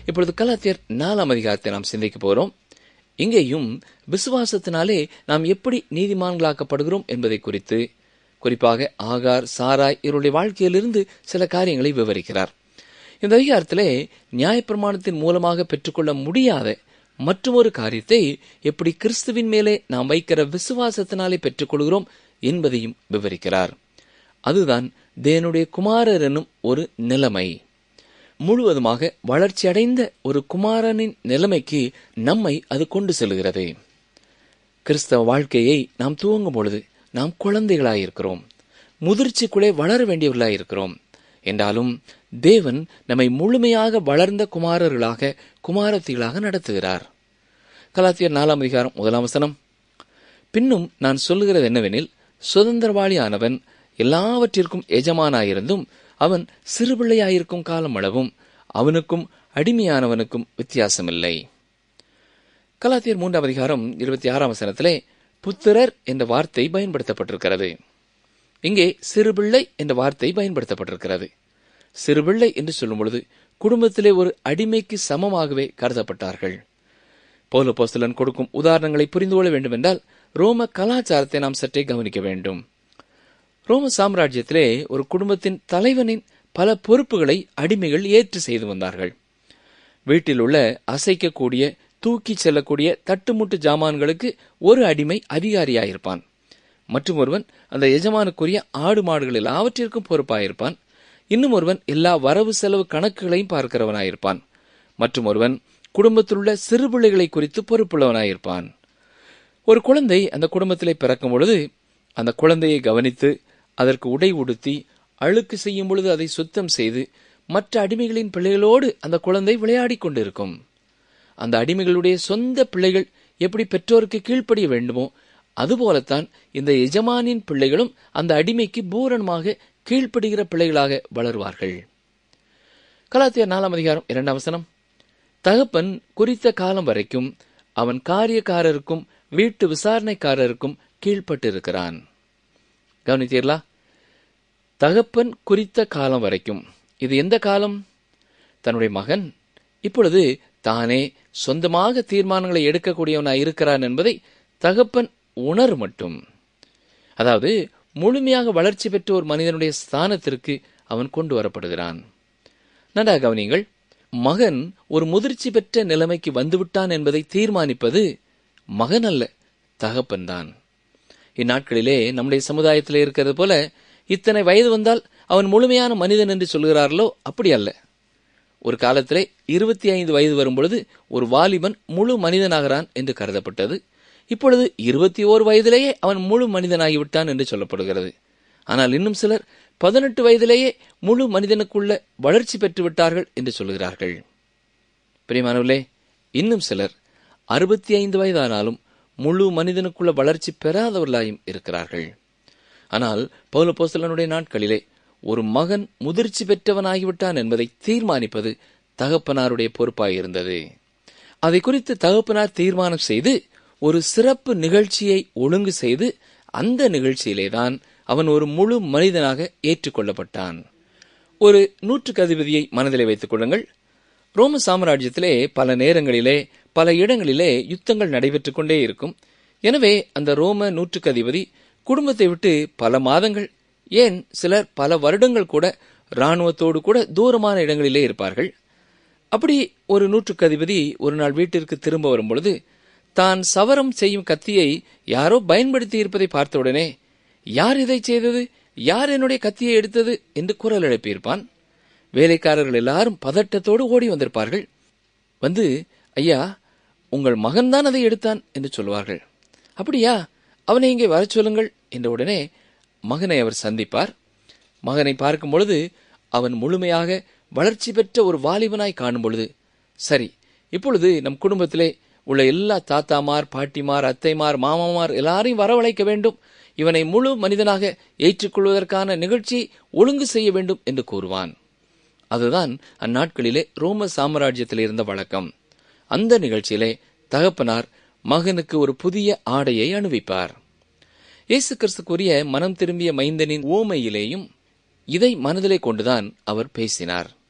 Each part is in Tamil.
இப்பொழுது கலாத்தியர் நாலாம் அதிகாரத்தை நாம் சிந்திக்க போகிறோம் இங்கேயும் விசுவாசத்தினாலே நாம் எப்படி நீதிமான்களாக்கப்படுகிறோம் என்பதை குறித்து குறிப்பாக ஆகார் சாராய் இவருடைய வாழ்க்கையிலிருந்து சில காரியங்களை விவரிக்கிறார் இந்த அதிகாரத்திலே நியாயப்பிரமாணத்தின் மூலமாக பெற்றுக்கொள்ள முடியாத மற்றொரு காரியத்தை எப்படி கிறிஸ்துவின் மேலே நாம் வைக்கிற விசுவாசத்தினாலே பெற்றுக்கொள்கிறோம் என்பதையும் விவரிக்கிறார் அதுதான் தேவனுடைய குமாரர் எனும் ஒரு நிலைமை முழுவதுமாக வளர்ச்சியடைந்த ஒரு குமாரனின் நிலைமைக்கு நம்மை அது கொண்டு செல்கிறது கிறிஸ்தவ வாழ்க்கையை நாம் துவங்கும் பொழுது நாம் குழந்தைகளாயிருக்கிறோம் முதிர்ச்சிக்குள்ளே வளர வேண்டியவர்களாயிருக்கிறோம் என்றாலும் தேவன் நம்மை முழுமையாக வளர்ந்த குமாரர்களாக குமாரத்திகளாக நடத்துகிறார் கலாத்தியர் நாலாம் அதிகாரம் முதலாம் வசனம் பின்னும் நான் சொல்லுகிறது என்னவெனில் சுதந்திரவாளியானவன் எல்லாவற்றிற்கும் எஜமானாயிருந்தும் அவன் சிறுபிள்ளையாயிருக்கும் காலம் அளவும் அவனுக்கும் அடிமையானவனுக்கும் வித்தியாசமில்லை கலாத்தியர் மூன்றாம் அதிகாரம் இருபத்தி ஆறாம் வசனத்திலே புத்திரர் என்ற வார்த்தை பயன்படுத்தப்பட்டிருக்கிறது இங்கே சிறுபிள்ளை என்ற வார்த்தை பயன்படுத்தப்பட்டிருக்கிறது சிறுபிள்ளை என்று சொல்லும் பொழுது குடும்பத்திலே ஒரு அடிமைக்கு சமமாகவே கருதப்பட்டார்கள் பௌல போஸ்தலன் கொடுக்கும் உதாரணங்களை புரிந்து கொள்ள வேண்டும் என்றால் ரோம கலாச்சாரத்தை நாம் சற்றே கவனிக்க வேண்டும் ரோம சாம்ராஜ்யத்திலே ஒரு குடும்பத்தின் தலைவனின் பல பொறுப்புகளை அடிமைகள் ஏற்று செய்து வந்தார்கள் வீட்டில் உள்ள அசைக்கக்கூடிய தூக்கி செல்லக்கூடிய தட்டுமுட்டு ஜாமான்களுக்கு ஒரு அடிமை அதிகாரியாயிருப்பான் மற்றும் ஒருவன் அந்த எஜமானுக்குரிய ஆடு மாடுகள் எல்லாவற்றிற்கும் பொறுப்பாயிருப்பான் இன்னும் ஒருவன் எல்லா வரவு செலவு கணக்குகளையும் பார்க்கிறவனாயிருப்பான் மற்றும் ஒருவன் குடும்பத்தில் உள்ள சிறு பிள்ளைகளை குறித்து பொறுப்புள்ளவனாயிருப்பான் ஒரு குழந்தை அந்த குடும்பத்திலே பிறக்கும் பொழுது அந்த குழந்தையை கவனித்து அதற்கு உடை உடுத்தி அழுக்கு செய்யும் பொழுது அதை சுத்தம் செய்து மற்ற அடிமைகளின் பிள்ளைகளோடு அந்த குழந்தை விளையாடிக் கொண்டிருக்கும் அந்த அடிமைகளுடைய சொந்த பிள்ளைகள் எப்படி பெற்றோருக்கு கீழ்ப்படிய வேண்டுமோ அதுபோலத்தான் இந்த எஜமானின் பிள்ளைகளும் அந்த அடிமைக்கு பூரணமாக கீழ்ப்படுகிற பிள்ளைகளாக வளருவார்கள் கலாத்தியர் நாலாம் அதிகாரம் இரண்டாம் வசனம் தகப்பன் குறித்த காலம் வரைக்கும் அவன் காரியக்காரருக்கும் வீட்டு விசாரணைக்காரருக்கும் கீழ்ப்பட்டிருக்கிறான் கவனித்தீர்களா தகப்பன் குறித்த காலம் வரைக்கும் இது எந்த காலம் தன்னுடைய மகன் இப்பொழுது தானே சொந்தமாக தீர்மானங்களை எடுக்கக்கூடியவனாய் இருக்கிறான் என்பதை தகப்பன் உணர் மட்டும் அதாவது முழுமையாக வளர்ச்சி பெற்ற ஒரு மனிதனுடைய ஸ்தானத்திற்கு அவன் கொண்டு வரப்படுகிறான் நன்றா கவனிங்கள் மகன் ஒரு முதிர்ச்சி பெற்ற நிலைமைக்கு வந்துவிட்டான் என்பதை தீர்மானிப்பது மகன் அல்ல தகப்பன்தான் இந்நாட்களிலே நம்முடைய சமுதாயத்திலே இருக்கிறது போல இத்தனை வயது வந்தால் அவன் முழுமையான மனிதன் என்று சொல்கிறார்களோ அப்படி அல்ல ஒரு காலத்திலே இருபத்தி ஐந்து வயது வரும்பொழுது ஒரு வாலிபன் முழு மனிதனாகிறான் என்று கருதப்பட்டது இப்பொழுது இருபத்தி ஓரு வயதிலேயே அவன் முழு மனிதனாகிவிட்டான் என்று சொல்லப்படுகிறது ஆனால் இன்னும் சிலர் பதினெட்டு வயதிலேயே முழு மனிதனுக்குள்ள வளர்ச்சி பெற்று விட்டார்கள் என்று சொல்கிறார்கள் பிரியமானவர்களே இன்னும் சிலர் அறுபத்தி ஐந்து வயதானாலும் முழு மனிதனுக்குள்ள வளர்ச்சி பெறாதவர்களாயும் இருக்கிறார்கள் ஆனால் பௌலபோஸ்தலனுடைய நாட்களிலே ஒரு மகன் முதிர்ச்சி பெற்றவனாகிவிட்டான் என்பதை தீர்மானிப்பது தகப்பனாருடைய பொறுப்பாயிருந்தது அதை குறித்து தகப்பனார் தீர்மானம் செய்து ஒரு சிறப்பு நிகழ்ச்சியை ஒழுங்கு செய்து அந்த நிகழ்ச்சியிலேதான் அவன் ஒரு முழு மனிதனாக ஏற்றுக்கொள்ளப்பட்டான் ஒரு நூற்றுக்கு அதிபதியை மனதிலே வைத்துக் கொள்ளுங்கள் ரோம சாம்ராஜ்யத்திலே பல நேரங்களிலே பல இடங்களிலே யுத்தங்கள் நடைபெற்றுக் கொண்டே இருக்கும் எனவே அந்த ரோம நூற்றுக்கு அதிபதி குடும்பத்தை விட்டு பல மாதங்கள் ஏன் சிலர் பல வருடங்கள் கூட இராணுவத்தோடு கூட தூரமான இடங்களிலே இருப்பார்கள் அப்படி ஒரு நூற்றுக்கு அதிபதி ஒரு நாள் வீட்டிற்கு திரும்ப வரும் பொழுது தான் சவரம் செய்யும் கத்தியை யாரோ பயன்படுத்தி இருப்பதை பார்த்தவுடனே யார் இதை செய்தது யார் என்னுடைய கத்தியை எடுத்தது என்று குரல் எழுப்பியிருப்பான் வேலைக்காரர்கள் எல்லாரும் பதட்டத்தோடு ஓடி வந்திருப்பார்கள் வந்து ஐயா உங்கள் மகன்தான் அதை எடுத்தான் என்று சொல்வார்கள் அப்படியா அவனை இங்கே வரச் சொல்லுங்கள் என்ற உடனே மகனை அவர் சந்திப்பார் மகனை பார்க்கும் பொழுது அவன் முழுமையாக வளர்ச்சி பெற்ற ஒரு வாலிபனாய் காணும் பொழுது சரி இப்பொழுது நம் குடும்பத்திலே உள்ள எல்லா தாத்தாமார் பாட்டிமார் அத்தைமார் மாமாமார் எல்லாரையும் வரவழைக்க வேண்டும் இவனை முழு மனிதனாக ஏற்றுக்கொள்வதற்கான நிகழ்ச்சியை ஒழுங்கு செய்ய வேண்டும் என்று கூறுவான் அதுதான் அந்நாட்களிலே ரோம சாம்ராஜ்யத்தில் இருந்த வழக்கம் அந்த நிகழ்ச்சியிலே தகப்பனார் மகனுக்கு ஒரு புதிய ஆடையை அணிவிப்பார் இயேசு கிறிஸ்துக்குரிய மனம் திரும்பிய மைந்தனின் ஓமையிலேயும் இதை மனதிலே கொண்டுதான் அவர் பேசினார்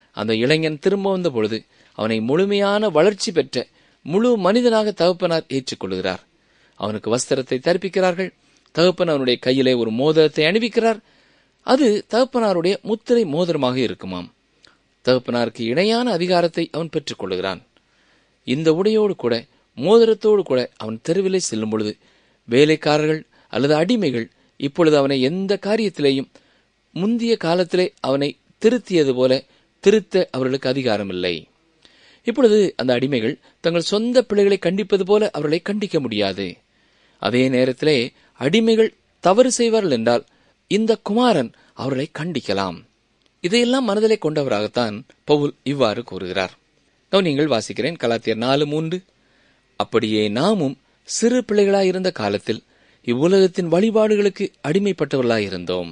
அந்த இளைஞன் திரும்ப வந்த பொழுது அவனை முழுமையான வளர்ச்சி பெற்ற முழு மனிதனாக தகப்பனார் ஏற்றுக்கொள்கிறார் அவனுக்கு வஸ்திரத்தை தரிப்பிக்கிறார்கள் தகப்பன் அவனுடைய கையிலே ஒரு மோதிரத்தை அணிவிக்கிறார் அது தகப்பனாருடைய முத்திரை மோதிரமாக இருக்குமாம் தகப்பனாருக்கு இணையான அதிகாரத்தை அவன் பெற்றுக் கொள்கிறான் இந்த உடையோடு கூட மோதிரத்தோடு கூட அவன் தெருவிலே செல்லும் பொழுது வேலைக்காரர்கள் அல்லது அடிமைகள் இப்பொழுது அவனை எந்த காரியத்திலேயும் முந்திய காலத்திலே அவனை திருத்தியது போல திருத்த அவர்களுக்கு அதிகாரம் இல்லை இப்பொழுது அந்த அடிமைகள் தங்கள் சொந்த பிள்ளைகளை கண்டிப்பது போல அவர்களை கண்டிக்க முடியாது அதே நேரத்திலே அடிமைகள் தவறு செய்வார்கள் என்றால் இந்த குமாரன் அவர்களை கண்டிக்கலாம் இதையெல்லாம் மனதிலே கொண்டவராகத்தான் பவுல் இவ்வாறு கூறுகிறார் நீங்கள் வாசிக்கிறேன் கலாத்தியர் நாலு மூன்று அப்படியே நாமும் சிறு பிள்ளைகளாயிருந்த காலத்தில் இவ்வுலகத்தின் வழிபாடுகளுக்கு அடிமைப்பட்டவர்களாயிருந்தோம்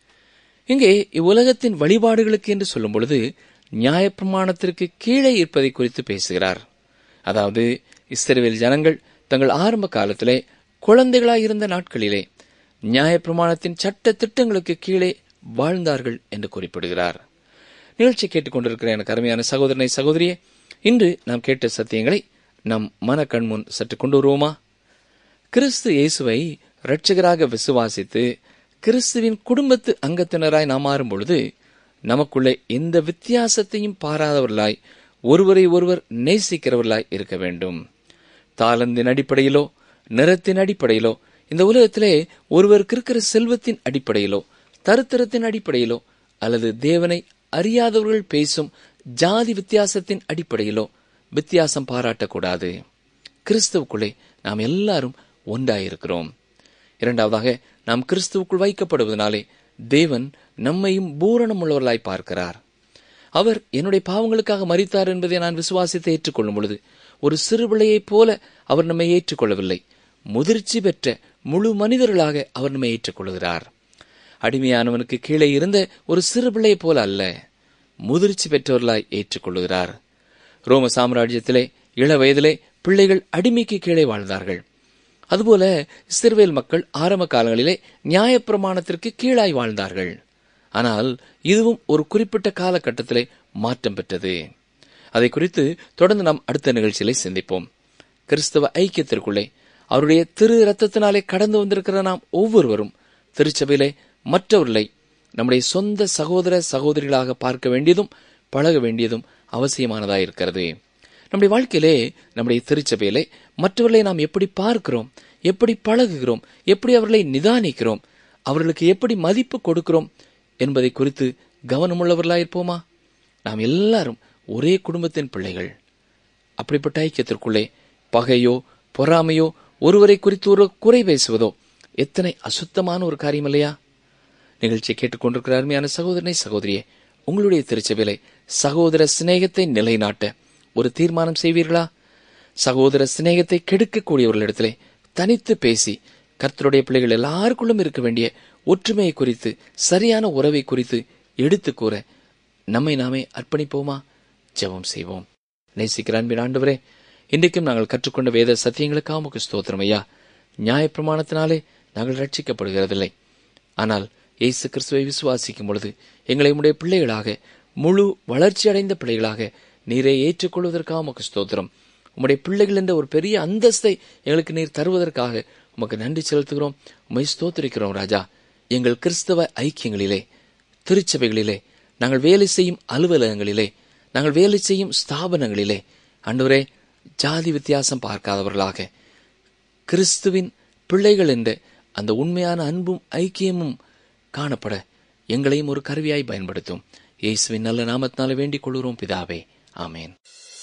இங்கே இவ்வுலகத்தின் வழிபாடுகளுக்கு என்று சொல்லும் பொழுது நியாயப்பிரமாணத்திற்கு கீழே இருப்பதை குறித்து பேசுகிறார் அதாவது இஸ்ரேல் ஜனங்கள் தங்கள் ஆரம்ப காலத்திலே குழந்தைகளாயிருந்த நாட்களிலே நியாயப்பிரமாணத்தின் சட்ட திட்டங்களுக்கு கீழே வாழ்ந்தார்கள் என்று குறிப்பிடுகிறார் நிகழ்ச்சி கேட்டுக்கொண்டிருக்கிற எனக்கு அருமையான சகோதரனை சகோதரியே இன்று நாம் கேட்ட சத்தியங்களை நம் மன கண்முன் சற்று கொண்டு வருவோமா கிறிஸ்து இயேசுவை இரட்சகராக விசுவாசித்து கிறிஸ்துவின் குடும்பத்து அங்கத்தினராய் நாம் மாறும் பொழுது நமக்குள்ளே எந்த வித்தியாசத்தையும் பாராதவர்களாய் ஒருவரை ஒருவர் நேசிக்கிறவர்களாய் இருக்க வேண்டும் தாளந்தின் அடிப்படையிலோ நிறத்தின் அடிப்படையிலோ இந்த உலகத்திலே ஒருவருக்கு இருக்கிற செல்வத்தின் அடிப்படையிலோ தருத்திரத்தின் அடிப்படையிலோ அல்லது தேவனை அறியாதவர்கள் பேசும் ஜாதி வித்தியாசத்தின் அடிப்படையிலோ வித்தியாசம் பாராட்டக்கூடாது கிறிஸ்துவுக்குள்ளே நாம் எல்லாரும் ஒன்றாயிருக்கிறோம் இரண்டாவதாக நாம் கிறிஸ்துவுக்குள் வைக்கப்படுவதனாலே தேவன் நம்மையும் பூரணம் உள்ளவர்களாய் பார்க்கிறார் அவர் என்னுடைய பாவங்களுக்காக மறித்தார் என்பதை நான் விசுவாசித்து ஏற்றுக்கொள்ளும் பொழுது ஒரு சிறு பிள்ளையைப் போல அவர் நம்மை ஏற்றுக்கொள்ளவில்லை முதிர்ச்சி பெற்ற முழு மனிதர்களாக அவர் நம்மை ஏற்றுக்கொள்கிறார் அடிமையானவனுக்கு கீழே இருந்த ஒரு சிறு பிள்ளையைப் போல அல்ல முதிர்ச்சி பெற்றவர்களாய் ஏற்றுக்கொள்கிறார் ரோம சாம்ராஜ்யத்திலே இள வயதிலே பிள்ளைகள் அடிமைக்கு கீழே வாழ்ந்தார்கள் அதுபோல இஸ்ரவேல் மக்கள் ஆரம்ப காலங்களிலே நியாயப்பிரமாணத்திற்கு கீழாய் வாழ்ந்தார்கள் ஆனால் இதுவும் ஒரு குறிப்பிட்ட காலகட்டத்திலே மாற்றம் பெற்றது அதை குறித்து தொடர்ந்து நாம் அடுத்த நிகழ்ச்சியிலே சிந்திப்போம் கிறிஸ்தவ ஐக்கியத்திற்குள்ளே அவருடைய திரு ரத்தத்தினாலே கடந்து வந்திருக்கிற நாம் ஒவ்வொருவரும் திருச்சபையிலே மற்றவர்களை நம்முடைய சொந்த சகோதர சகோதரிகளாக பார்க்க வேண்டியதும் பழக வேண்டியதும் அவசியமானதாயிருக்கிறது நம்முடைய வாழ்க்கையிலே நம்முடைய திருச்சபையிலே மற்றவர்களை நாம் எப்படி பார்க்கிறோம் எப்படி பழகுகிறோம் எப்படி அவர்களை நிதானிக்கிறோம் அவர்களுக்கு எப்படி மதிப்பு கொடுக்கிறோம் என்பதை குறித்து கவனமுள்ளவர்களாயிருப்போமா நாம் எல்லாரும் ஒரே குடும்பத்தின் பிள்ளைகள் அப்படிப்பட்ட ஐக்கியத்திற்குள்ளே பகையோ பொறாமையோ ஒருவரை குறித்து ஒரு குறை பேசுவதோ எத்தனை அசுத்தமான ஒரு காரியம் இல்லையா நிகழ்ச்சியை கேட்டுக்கொண்டிருக்கிற அருமையான சகோதரனை சகோதரியே உங்களுடைய திருச்சபையிலே சகோதர சிநேகத்தை நிலைநாட்ட ஒரு தீர்மானம் செய்வீர்களா சகோதர சிநேகத்தை கெடுக்கக்கூடியவர்களிடத்திலே தனித்து பேசி கர்த்தருடைய பிள்ளைகள் எல்லாருக்குள்ளும் இருக்க வேண்டிய ஒற்றுமையை குறித்து சரியான உறவை குறித்து எடுத்து கூற நம்மை நாமே அர்ப்பணிப்போமா ஜெபம் செய்வோம் நேசிக்கிற அன்பின் ஆண்டவரே இன்றைக்கும் நாங்கள் கற்றுக்கொண்ட வேத சத்தியங்களுக்காக உமக்கு ஸ்தோத்திரம் ஐயா நியாயப்பிரமாணத்தினாலே நாங்கள் ரட்சிக்கப்படுகிறதில்லை ஆனால் இயேசு கிறிஸ்துவை விசுவாசிக்கும் பொழுது எங்களை உடைய பிள்ளைகளாக முழு வளர்ச்சி அடைந்த பிள்ளைகளாக நீரை ஏற்றுக்கொள்வதற்காக உமக்கு ஸ்தோத்திரம் உம்முடைய பிள்ளைகள் என்ற ஒரு பெரிய அந்தஸ்தை எங்களுக்கு நீர் தருவதற்காக உமக்கு நன்றி செலுத்துகிறோம் உமை ஸ்தோத்திரிக்கிறோம் ராஜா எங்கள் கிறிஸ்தவ ஐக்கியங்களிலே திருச்சபைகளிலே நாங்கள் வேலை செய்யும் அலுவலகங்களிலே நாங்கள் வேலை செய்யும் ஸ்தாபனங்களிலே அன்றுவரே ஜாதி வித்தியாசம் பார்க்காதவர்களாக கிறிஸ்துவின் பிள்ளைகள் என்ற அந்த உண்மையான அன்பும் ஐக்கியமும் காணப்பட எங்களையும் ஒரு கருவியாய் பயன்படுத்தும் இயேசுவின் நல்ல நாமத்தினால வேண்டிக் கொள்கிறோம் பிதாவே ஆமேன்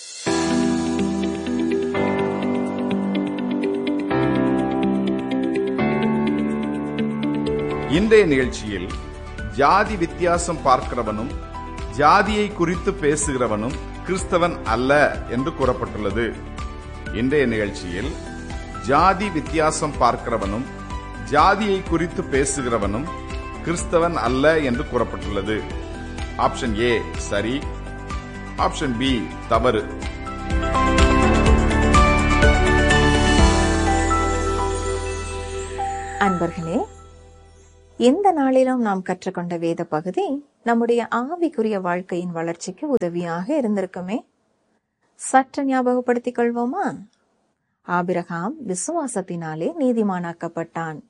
இன்றைய நிகழ்ச்சியில் ஜாதி வித்தியாசம் பார்க்கிறவனும் ஜாதியை குறித்து பேசுகிறவனும் கிறிஸ்தவன் அல்ல என்று கூறப்பட்டுள்ளது இன்றைய நிகழ்ச்சியில் ஜாதி வித்தியாசம் பார்க்கிறவனும் ஜாதியை குறித்து பேசுகிறவனும் கிறிஸ்தவன் அல்ல என்று கூறப்பட்டுள்ளது ஆப்ஷன் ஏ சரி ஆப்ஷன் பி தவறு அன்பர்களே இந்த நாளிலும் நாம் கற்றுக்கொண்ட வேத பகுதி நம்முடைய ஆவிக்குரிய வாழ்க்கையின் வளர்ச்சிக்கு உதவியாக இருந்திருக்குமே சற்று ஞாபகப்படுத்திக் கொள்வோமா ஆபிரகாம் விசுவாசத்தினாலே நீதிமானாக்கப்பட்டான்